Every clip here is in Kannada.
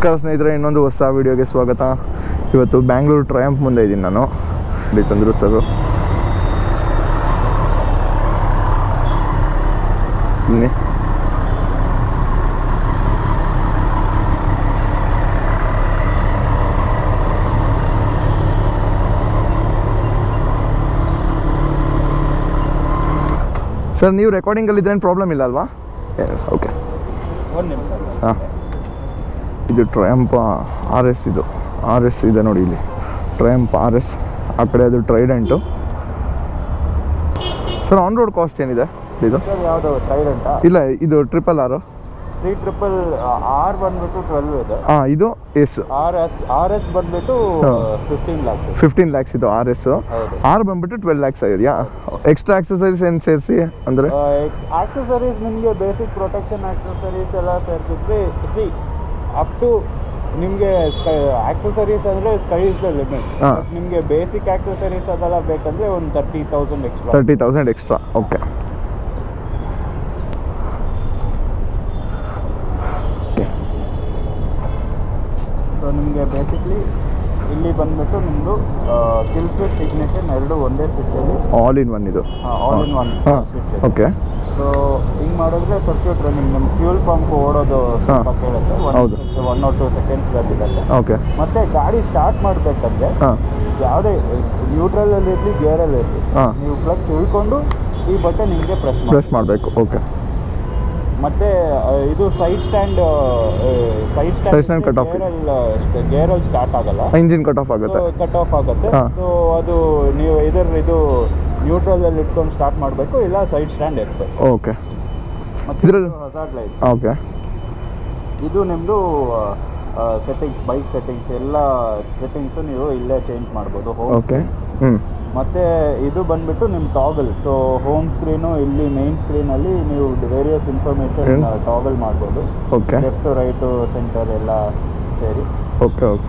ನಮಸ್ಕಾರ ಸ್ನೇಹಿತರೆ ಇನ್ನೊಂದು ಹೊಸ ವಿಡಿಯೋಗೆ ಸ್ವಾಗತ ಇವತ್ತು ಬ್ಯಾಂಗ್ಳೂರು ಟ್ರಯಂಪ್ ಮುಂದೆ ಇದ್ದೀನಿ ನಾನು ಇಲ್ಲಿ ತಂದರು ಸರ್ ಬನ್ನಿ ಸರ್ ನೀವು ರೆಕಾರ್ಡಿಂಗಲ್ಲಿ ಇದ್ರೇನು ಪ್ರಾಬ್ಲಮ್ ಇಲ್ಲ ಅಲ್ವಾ ಓಕೆ ಒಂದು ನಿಮಿಷ ಹಾಂ ಇದು ಟ್ರಯಂಪ್ ಆರ್ ಎಸ್ ಇದು ಆರ್ ಎಸ್ ಇದೆ ನೋಡಿ ಇಲ್ಲಿ ಟ್ರಯಂಪ್ ಆರ್ ಎಸ್ ಆ ಕಡೆ ಅದು Trident sir on road cost ಏನಿದೆ ಇದು ಯಾವುದು ಸೈಲೆಂಟಾ ಇಲ್ಲ ಇದು ಟ್ರಿಪಲ್ ಆರು ತ್ರೀ ಟ್ರಿಪಲ್ ಆರ್ ಬಂದ್ಬಿಟ್ಟು ಟ್ವೆಲ್ವ್ ಇದೆ ಹಾಂ ಇದು S R S R S ಬಂದ್ಬಿಟ್ಟು ಹಾ. ಫಿಫ್ಟೀನ್ ಲ್ಯಾಕ್ಸ್ ಫಿಫ್ಟೀನ್ ಲ್ಯಾಕ್ಸ್ ಇದು ಆರ್ ಎಸ್ ಹೌದು ಆರ್ ಬಂದ್ಬಿಟ್ಟು ಟ್ವೆಲ್ ಲ್ಯಾಕ್ಸ್ ಆಗಿದೆಯಾ ಎಕ್ಸ್ಟ್ರಾ ಆಕ್ಸಸರೀಸ್ ಏನು ಸೇರಿಸಿ ಅಂದರೆ ಆಕ್ಸೆಸರೀಸ್ ನಿಮಗೆ ಬೇಸಿಕ್ ಪ್ರೊಟೆಕ್ಷನ್ ಆಕ್ಸೆಸರೀಸ್ ಎಲ್ಲ ಸೇರ್ಸಿದ್ರೆ ಸಿ ಅಪ್ ಟು ನಿಮಗೆ ಆಕ್ಸೆಸರೀಸ್ ಅಂದರೆ ಸ್ಕೈ ಇಸ್ ದ ಲಿಮಿಟ್ ಹಾ. ನಿಮಗೆ ಬೇಸಿಕ್ ಆಕ್ಸೆಸರೀಸ್ ಅದೆಲ್ಲ ಬೇಕಂದ್ರೆ ಒಂದು thirty thousand extra thirty thousand extra okay so ನಿಮಗೆ ಬೇಸಿಕ್ಲಿ ಇಲ್ಲಿ ಬಂದ್ಬಿಟ್ಟು ನಿಮ್ಮದು ಕಿಲ್ ಸ್ವಿಚ್ ಇಗ್ನಿಷನ್ ಎರಡು ಒಂದೇ ಸ್ವಿಚ್ಚಲ್ಲಿ ಆಲ್ ಇನ್ ಒನ್ ಇದು ಆಲ್ ಇನ್ ಒನ್ ಹಾಂ ಸ್ವಿಚ್ ಓಕೆ ಸೊ ಹಿಂಗೆ ಮಾಡಿದ್ರೆ ಸರ್ಕ್ಯೂಟ್ ರನ್ನಿಂಗ್ ನಮ್ಮ ಫ್ಯೂಲ್ ಪಂಪ್ ಓಡೋದು ಸ್ವಲ್ಪ ಹಾ. ಕೇಳುತ್ತೆ ಹೌದು. One one or two seconds ಇರುತ್ತೆ ಓಕೆ ಮತ್ತೆ ಗಾಡಿ ಸ್ಟಾರ್ಟ್ ಮಾಡಬೇಕಂದ್ರೆ ಹಾಂ ಯಾವುದೇ ನ್ಯೂಟ್ರಲಲ್ಲಿ ಇರಲಿ ಗೇರಲ್ಲಿ ಇರಲಿ ಹಾ. ನೀವು ಪ್ಲಗ್ ತಿಳ್ಕೊಂಡು ಈ ಬಟನ್ ಹಿಂಗೆ ಪ್ರೆಸ್ ಮಾಡಿ ಪ್ರೆಸ್ ಮಾಡಬೇಕು ಓಕೆ ಮತ್ತೆ ಆ, ಇದು side stand side Side stand cut off. ಗೇರಲ್ಲಿ ಗೇರಲ್ಲಿ ಸ್ಟಾರ್ಟ್ ಆಗಲ್ಲ ಇಂಜಿನ್ ಕಟ್ ಆಫ್ ಆಗುತ್ತೆ ಕಟ್ ಆಫ್ ಆಗುತ್ತೆ ಹಾ. ಸೊ ಅದು ನೀವು ಇದರ ಇದು ನ್ಯೂಟ್ರಲ್ ಅಲ್ಲಿ ಇಟ್ಕೊಂಡು ಸ್ಟಾರ್ಟ್ ಮಾಡಬೇಕು ಇಲ್ಲ ಸೈಡ್ ಸ್ಟ್ಯಾಂಡ್ ಇರಬೇಕು ಓಕೆ ಮತ್ತೆ ಇದ್ರಲ್ಲಿ- ಹಜಾರ್ಡ್ ಲೈಟ್ ಓಕೆ ಇದು ನಿಮ್ಮದು ಸೆಟ್ಟಿಂಗ್ಸ್ ಬೈಕ್ ಸೆಟ್ಟಿಂಗ್ಸ್ ಎಲ್ಲ ಸೆಟ್ಟಿಂಗ್ಸು ನೀವು ಇಲ್ಲೇ ಚೇಂಜ್ ಮಾಡ್ಬೋದು ಹೋಮ್ ಓಕೆ ಹ್ಞೂ ಮತ್ತೆ ಇದು ಬಂದ್ಬಿಟ್ಟು ನಿಮ್ಮ ಟಾಗಲ್ ಸೊ ಹೋಮ್ ಸ್ಕ್ರೀನು ಇಲ್ಲಿ ಮೇನ್ ಸ್ಕ್ರೀನಲ್ಲಿ ನೀವು ವೇರಿಯಸ್ ಇನ್ಫಾರ್ಮೇಷನ್ ಏನು? ಟಾಗಲ್ ಮಾಡ್ಬೋದು ಓಕೆ ಲೆಫ್ಟ್ ರೈಟು ಸೆಂಟರ್ ಎಲ್ಲ ಸೇರಿ ಓಕೆ ಓಕೆ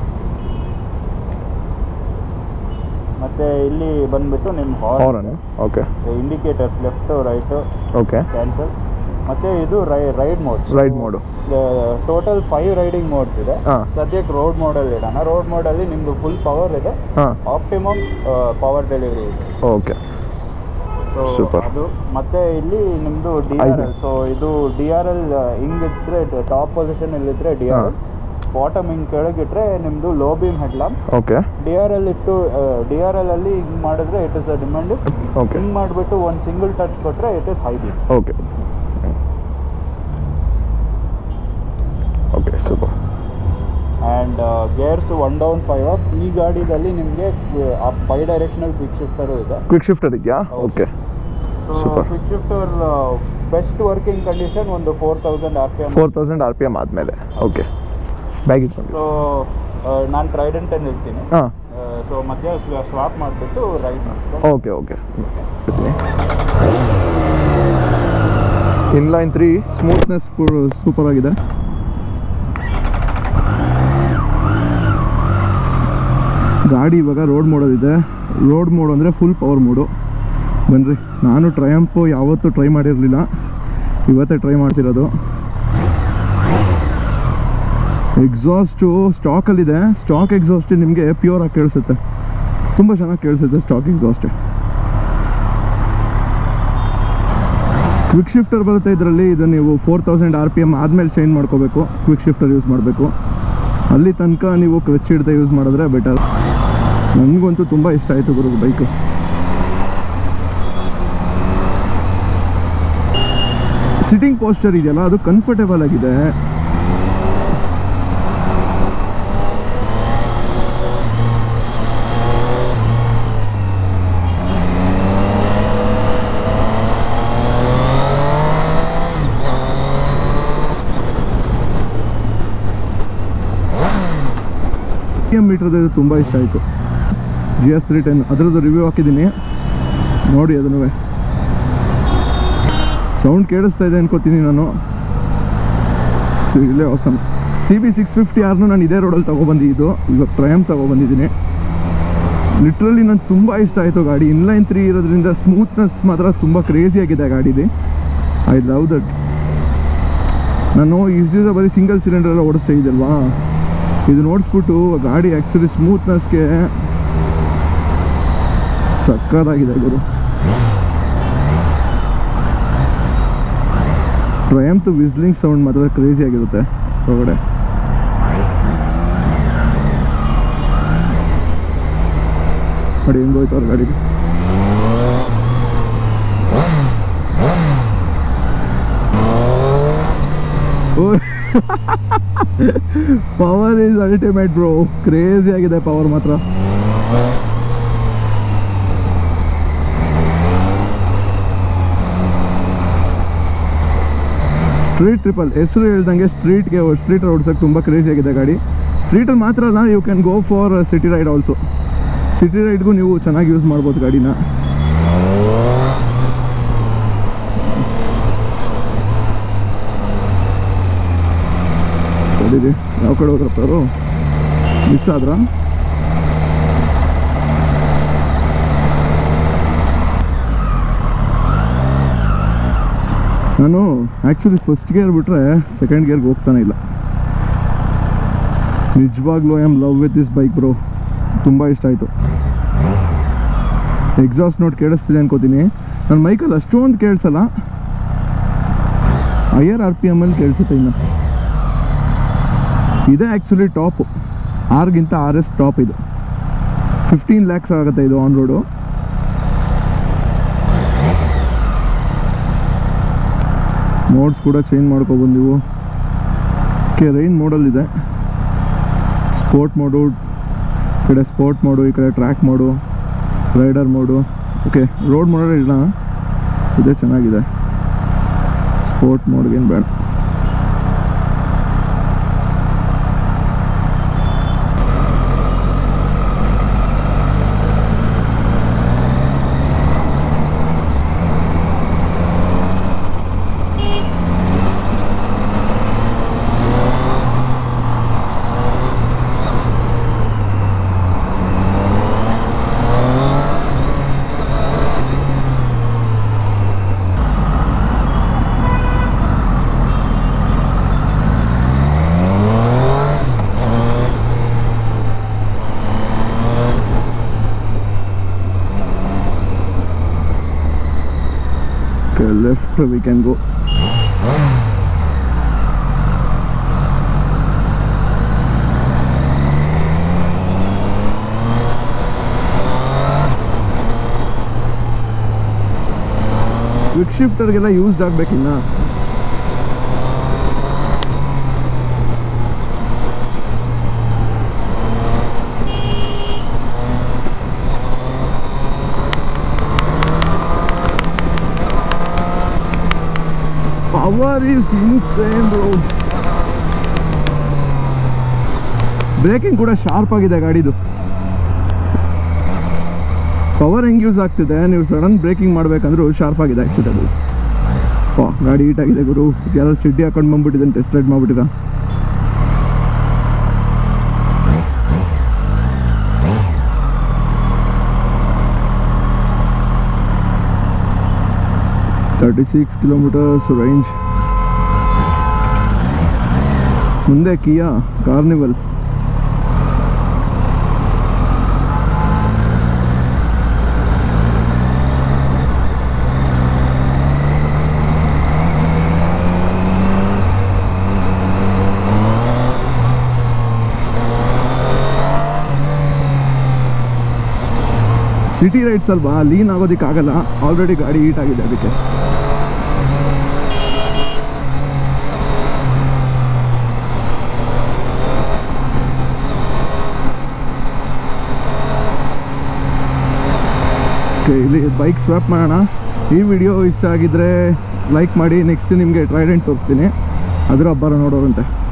ಮತ್ತೆ ಇಲ್ಲಿ ಬಂದ್ಬಿಟ್ಟು ನಿಮ್ಮ horn okay indicators left right okay cancel ಮತ್ತೆ ಇದು ರೈ ride mode ride mode total five riding modes ಇದೆ ಹಾಂ ಸದ್ಯಕ್ಕೆ ರೋಡ್ ಮೋಡಲ್ಲಿ ಇಡೋಣ ರೋಡ್ ಮೋಡಲ್ಲಿ ನಿಮ್ದು ಫುಲ್ ಪವರ್ ಇದೆ ಹಾಂ ಆಪ್ಟಿಮಮ್ ಪವರ್ ಡೆಲಿವರಿ ಇದೆ ಓಕೆ ಸೊ Super. ಅದು ಮತ್ತೆ ಇಲ್ಲಿ ನಿಮ್ದು ಡಿ ಆರ್ ಐದು. ಎಲ್ ಸೊ ಇದು ಡಿ ಆರ್ ಎಲ್ ಹಿಂಗಿದ್ರೆ ಟಾಪ್ ಪೊಸಿಷನ್ ಇಲ್ಲಿದ್ರೆ ಡಿ ಆರ್ ಎಲ್ ಬಾಟಮ್ ಹಿಂಗ್ ಕೆಳಗಿಟ್ರೆ ನಿಮ್ದು low beam headlamp okay D R L ಇಟ್ಟು ಡಿ ಆರ್ ಎಲ್ ಅಲ್ಲಿ ಹಿಂಗ್ ಮಾಡಿದ್ರೆ it is a demand okay ಹಿಂಗ್ ಮಾಡ್ಬಿಟ್ಟು ಒಂದು ಸಿಂಗಲ್ ಟಚ್ ಕೊಟ್ರೆ it is high beam okay okay super and gears one down five up ಈ ಗಾಡಿದಲ್ಲಿ ನಿಮಗೆ ಬೈ ಡೈರೆಕ್ಷನಲ್ ಕ್ವಿಕ್ ಶಿಫ್ಟರು ಇದೆ ಕ್ವಿಕ್ ಶಿಫ್ಟರ್ ಇದೆಯಾ ಹೌದು. Okay so Super. Quick shifter best working condition ಒಂದು four thousand R P M four thousand R P M ಆದಮೇಲೆ ಓಕೆ ಬ್ಯಾಗ್ ಇಟ್ಕೊಂಡು ಸೊ ನಾನು ಟ್ರೈಡೆಂಟ್ ಅಂತ ಹೇಳ್ತೀನಿ ಹಾಂ ಸೊ ಮಧ್ಯ ಸ್ವಾಪ್ ಮಾಡಿಬಿಟ್ಟು ರೈಡ್ ಮಾಡಿಸ್ಕೊಂಡು okay okay inline three smoothness super ಆಗಿದೆ ಗಾಡಿ ಇವಾಗ ರೋಡ್ ಮೋಡೋದಿದೆ ರೋಡ್ ಮೋಡ್ ಅಂದರೆ ಫುಲ್ ಪವರ್ ಮೋಡು ಬನ್ನಿರಿ ನಾನು ಟ್ರಯಂಪು ಯಾವತ್ತೂ ಟ್ರೈ ಮಾಡಿರಲಿಲ್ಲ ಇವತ್ತೇ ಟ್ರೈ ಮಾಡ್ತಿರೋದು ಎಕ್ಸಾಸ್ಟು ಸ್ಟಾಕಲ್ಲಿದೆ ಸ್ಟಾಕ್ ಎಕ್ಸಾಸ್ಟ್ ನಿಮಗೆ ಪ್ಯೂರ್ ಆಗಿ ಕೇಳಿಸುತ್ತೆ ತುಂಬ ಚೆನ್ನಾಗಿ ಕೇಳಿಸುತ್ತೆ ಸ್ಟಾಕ್ ಎಕ್ಸಾಸ್ಟ್ ಕ್ವಿಕ್ ಶಿಫ್ಟರ್ ಬರುತ್ತೆ ಇದರಲ್ಲಿ ಇದು ನೀವು four thousand R P M ಆದಮೇಲೆ ಚೇಂಜ್ ಮಾಡ್ಕೋಬೇಕು ಕ್ವಿಕ್ ಶಿಫ್ಟರ್ ಯೂಸ್ ಮಾಡಬೇಕು ಅಲ್ಲಿ ತನಕ ನೀವು ಕ್ಲಚ್ ಹಿಡ್ದೆ ಯೂಸ್ ಮಾಡಿದ್ರೆ ಬೆಟರ್ ನನಗಂತೂ ತುಂಬ ಇಷ್ಟ ಆಯಿತು ಗುರು ಬೈಕು ಸಿಟ್ಟಿಂಗ್ ಪೋಸ್ಟರ್ ಇದೆಯಲ್ಲ ಅದು ಕಂಫರ್ಟೇಬಲ್ ಆಗಿದೆ ಎಮ್ ಮೀಟ್ರದ್ದು ತುಂಬ ಇಷ್ಟ ಆಯಿತು ಜಿ ಎಸ್ ತ್ರೀ ಟೆನ್ ಅದರದ್ದು ರಿವ್ಯೂ ಹಾಕಿದ್ದೀನಿ ನೋಡಿ ಅದನ್ನು ಸೌಂಡ್ ಕೇಳಿಸ್ತಾ ಇದೆ ಅನ್ಕೋತೀನಿ ನಾನು ಇಲ್ಲೇ awesome C B six fifty ಆರ್ನು ನಾನು ಇದೇ ರೋಡಲ್ಲಿ ತೊಗೊಬಂದಿದ್ದು ಇವಾಗ ಟ್ರಯಮ್ ತೊಗೊಬಂದಿದ್ದೀನಿ ಲಿಟ್ರಲಿ ನಂಗೆ ತುಂಬ ಇಷ್ಟ ಆಯಿತು ಗಾಡಿ ಇನ್ಲೈನ್ ತ್ರೀ ಇರೋದ್ರಿಂದ ಸ್ಮೂತ್ನೆಸ್ ಮಾತ್ರ ತುಂಬ ಕ್ರೇಜಿಯಾಗಿದೆ ಗಾಡೀಲಿ ಐ ಲವ್ ದಟ್ ನಾನು ಇಷ್ಟು ದಿವಸ ಬರೀ ಸಿಂಗಲ್ ಸಿಲಿಂಡರ್ ಎಲ್ಲ ಓಡಿಸ್ತಾ ಇದ್ದಲ್ವಾ ಇದು ನೋಡಿಸ್ಬಿಟ್ಟು ಗಾಡಿ ಆ್ಯಕ್ಚುಲಿ ಸ್ಮೂತ್ನೆಸ್ಗೆ ಸಕ್ಕತ್ತಾಗಿದೆ ಗುರು ಟ್ರಯಂಪ್ ವಿಸ್ಲಿಂಗ್ ಸೌಂಡ್ ಮಾತ್ರ ಕ್ರೇಜಿ ಆಗಿರುತ್ತೆ ಹೊರಗಡೆ ನೋಡಿ ಹೆಂಗೋಯ್ತು ಅವ್ರ ಗಾಡಿಗೆ power is ultimate bro crazy ಆಗಿದೆ ಪವರ್ ಮಾತ್ರ ಸ್ಟ್ರೀಟ್ ಟ್ರಿಪಲ್ ಹೆಸರು ಹೇಳ್ದಂಗೆ ಸ್ಟ್ರೀಟ್ಗೆ ಸ್ಟ್ರೀಟ್ ಓಡಿಸೋಕೆ ತುಂಬ ಕ್ರೇಜಿ ಆಗಿದೆ ಗಾಡಿ ಸ್ಟ್ರೀಟಲ್ಲಿ ಮಾತ್ರ ಅಲ್ಲ you can go for city ride also city ರೈಡ್ಗೂ ನೀವು ಚೆನ್ನಾಗಿ ಯೂಸ್ ಮಾಡ್ಬೋದು ಗಾಡಿನ ತಡೀರಿ ಯಾವ ಕಡೆ ಹೋದ್ರಪ್ಪ ಅವರು ಮಿಸ್ ಆದ್ರ ನಾನು ಆ್ಯಕ್ಚುಲಿ ಫಸ್ಟ್ ಗೇರ್ ಬಿಟ್ಟರೆ ಸೆಕೆಂಡ್ ಗೇರ್ಗೆ ಹೋಗ್ತಾನೆ ಇಲ್ಲ ನಿಜವಾಗ್ಲೂ I am love with this bike bro ತುಂಬ ಇಷ್ಟ ಆಯಿತು ಎಕ್ಸಾಸ್ಟ್ ನೋಟ್ ಕೇಳಿಸ್ತಿದೆ ಅನ್ಕೋತೀನಿ ನನ್ನ ಮೈಕಲ್ಲಿ ಅಷ್ಟೊಂದು ಕೇಳಿಸಲ್ಲ ಹೈಯರ್ ಆರ್ ಪಿ ಎಮ್ಮಲ್ಲಿ ಕೇಳಿಸುತ್ತೆ ಇನ್ನು ಇದೇ ಆ್ಯಕ್ಚುಲಿ ಟಾಪು ಆರ್ಗಿಂತ ಆರ್ ಎಸ್ ಟಾಪ್ ಇದು ಫಿಫ್ಟೀನ್ ಲ್ಯಾಕ್ಸ್ ಆಗುತ್ತೆ ಇದು ಆನ್ ರೋಡು ಮೋಡ್ಸ್ ಕೂಡ ಚೇಂಜ್ ಮಾಡ್ಕೊಬೋದು ನೀವು ಓಕೆ ರೈನ್ ಮೋಡಲ್ಲಿದೆ ಸ್ಪೋರ್ಟ್ ಮೋಡು ಈ ಕಡೆ ಸ್ಪೋರ್ಟ್ ಮೋಡು ಈ ಕಡೆ track mode rider mode okay road ಮೋಡಲ್ಲಿ ಇಡೋಣ ಇದೇ ಚೆನ್ನಾಗಿದೆ ಸ್ಪೋರ್ಟ್ ಮೋಡ್ಗೇನು ಬೇಡ Okay, left we can go. Quick ಶಿಫ್ಟರ್ಗೆಲ್ಲ ಯೂಸ್ಡ್ ಆಗ್ಬೇಕಿನ್ನ power is insane bro braking ಕೂಡ ಶಾರ್ಪ್ ಆಗಿದೆ ಗಾಡಿದು ಪವರ್ ಹೆಂಗೆ ಯೂಸ್ ಆಗ್ತಿದೆ ನೀವು ಸಡನ್ ಬ್ರೇಕಿಂಗ್ ಮಾಡ್ಬೇಕಂದ್ರೂ ಶಾರ್ಪ್ ಆಗಿದೆ ಆ್ಯಕ್ಚುಲಿ ಅದು ವಾ ಗಾಡಿ ಹೀಟ್ ಆಗಿದೆ ಗುರು ಯಾರೋ ಚಡ್ಡಿ ಹಾಕೊಂಡು ಬಂದ್ಬಿಟ್ಟಿದ್ದಾನೆ ಟೆಸ್ಟ್ ರೈಡ್ ಮಾಡ್ಬಿಟ್ಟಿರ ತರ್ಟಿ ಸಿಕ್ಸ್ ಕಿಲೋಮೀಟರ್ಸ್ ರೇಂಜ್ ಮುಂದೆ ಕಿಯಾ ಕಾರ್ನಿವಲ್ ಸಿಟಿ ರೈಡ್ಸ್ ಅಲ್ವಾ ಲೀನ್ ಆಗೋದಕ್ಕಾಗಲ್ಲ ಆಲ್ರೆಡಿ ಗಾಡಿ ಹೀಟ್ ಆಗಿದೆ ಅದಕ್ಕೆ ಓಕೆ ಇಲ್ಲಿ ಬೈಕ್ ಸ್ವಾಪ್ ಮಾಡೋಣ ಈ ವಿಡಿಯೋ ಇಷ್ಟ ಆಗಿದ್ರೆ ಲೈಕ್ ಮಾಡಿ ನೆಕ್ಸ್ಟ್ ನಿಮಗೆ ಟ್ರೈಡೆಂಟ್ ತೋರಿಸ್ತೀನಿ ಅದರ ಹಬ್ಬರ ನೋಡೋರಂತೆ